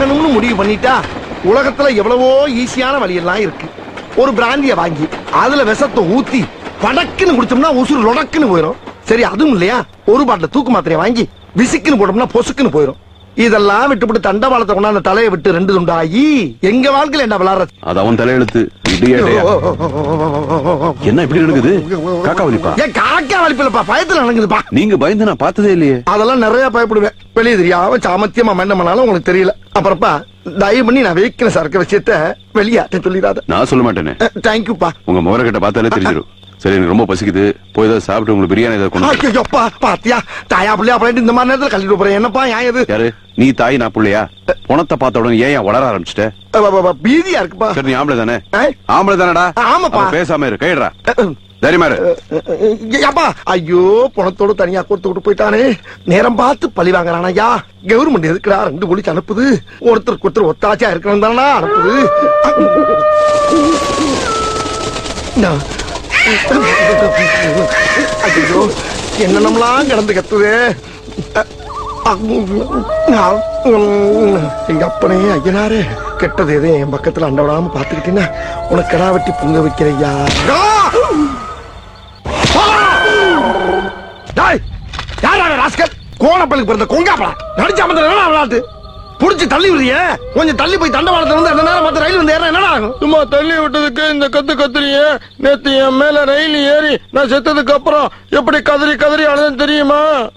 சாகணும்னு முடிவு பண்ணிட்டா உலகத்துல எவ்வளவோ ஈஸியான வழியெல்லாம் இருக்கு ஒரு பிராந்திய வாங்கி அதுல விஷத்தை ஊத்தி படக்குன்னு குடிச்சோம்னா உசுறு லொடக்குன்னு போயிடும் சரி அதுவும் இல்லையா ஒரு பாட்டில் தூக்கு மாத்திரையை வாங்கி விசிக்குன்னு போட்டோம்னா பொசுக்குன்னு போயிடும் இதெல்லாம் விட்டுவிட்டு தண்டவாளத்தை கொண்டாந்து தலையை விட்டு ரெண்டு துண்டாகி எங்க வாழ்க்கையில என்ன விளாடுற அது அவன் தலையெழுத்து இடியேட்டையா என்ன இப்படி நடக்குது காக்கா வலிப்பா ஏன் காக்கா வலிப்பில்லப்பா பயத்துல நடக்குதுப்பா நீங்க பயந்து நான் பார்த்ததே இல்லையே அதெல்லாம் நிறைய பயப்படுவேன் வெளியே தெரியாம சாமத்தியமா என்ன பண்ணாலும் உங்களுக்கு தெரியல அப்புறப்பா தயவு பண்ணி நான் வைக்கிற சரக்கு விஷயத்த வெளியாட்ட சொல்லிடாத நான் சொல்ல மாட்டேனே தேங்க்யூப்பா உங்க முகர கிட்ட பார்த்தாலே தெரிஞ்சிடும் சரி எனக்கு ரொம்ப பசிக்குது போய் ஏதாவது சாப்பிட்டு உங்களுக்கு பிரியாணி ஏதாவது கொண்டு வா. ஐயோப்பா பாத்தியா தாயா பிள்ளையா அப்படின்ட்டு இந்த மாதிரி நேரத்துல கழிட்டு போறேன் என்னப்பா ஏன் இது யாரு நீ தாய் நான் புள்ளையா பணத்தை பார்த்த உடனே ஏன் ஏன் வளர ஆரம்பிச்சிட்ட அ, அ, அ, பீதியா இருக்குப்பா சரி நீ ஆம்பளை தானே ஆ? ஆம்பளை தானடா ஆமாப்பா. அப்ப பேசாம இரு கைடுறா அ, அ, தைரியமா இரு அ, அப்பா ஐயோ பணத்தோட தனியா கொடுத்து விட்டு போயிட்டானே நேரம் பார்த்து பழி வாங்குறான் ஐயா கவர்மெண்ட் எதுக்குடா ரெண்டு குளிச்சு அனுப்புது ஒருத்தருக்கு ஒருத்தர் ஒத்தாச்சியா இருக்கணும் தானடா அனுப்புது நான் ஐயோ என்னென்னலாம் கிடந்து கத்துது எங்க அப்பனே ஐயனாரே கெட்டது எதே என் பக்கத்துல அண்ட விடாம பாத்துக்கிட்டீங்கன்னா உனக்கு கடா வெட்டி பொங்க வைக்கிறையா ராஸ்கல் கோணப்பள்ளிக்கு பிறந்த கொங்காப்படா நடிச்ச அமர்ந்த என்ன விளையாட்டு புடிச்சு தள்ளி விடுறிய கொஞ்சம் தள்ளி போய் தண்டவாளத்துல வந்து அந்த நேரம் மத்த ரயில் வந்து ஏற என்னடா ஆகும் சும்மா தள்ளி விட்டதுக்கு இந்த கத்து கத்துறீங்க நேத்து என் மேல ரயில் ஏறி நான் செத்ததுக்கு அப்புறம் எப்படி கதறி கதறி அழுதுன்னு தெரியுமா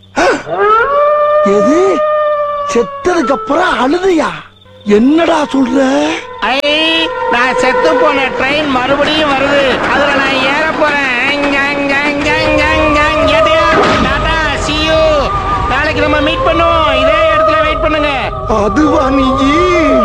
எது செத்ததுக்கு அப்புறம் அழுதையா என்னடா சொல்ற ஐ நான் செத்து போன ட்ரெயின் மறுபடியும் வருது அதுல நான் ஏற போறேன் அங்க, அங்க, அங்க, அங்க, அங்க, அங்க. ஏடியா, டாடா, see you. நாளைக்கு நம்ம மீட் பண்ணுவோம் இதே இடத்துல வெயிட் பண்ணுங்க அதுவா நீ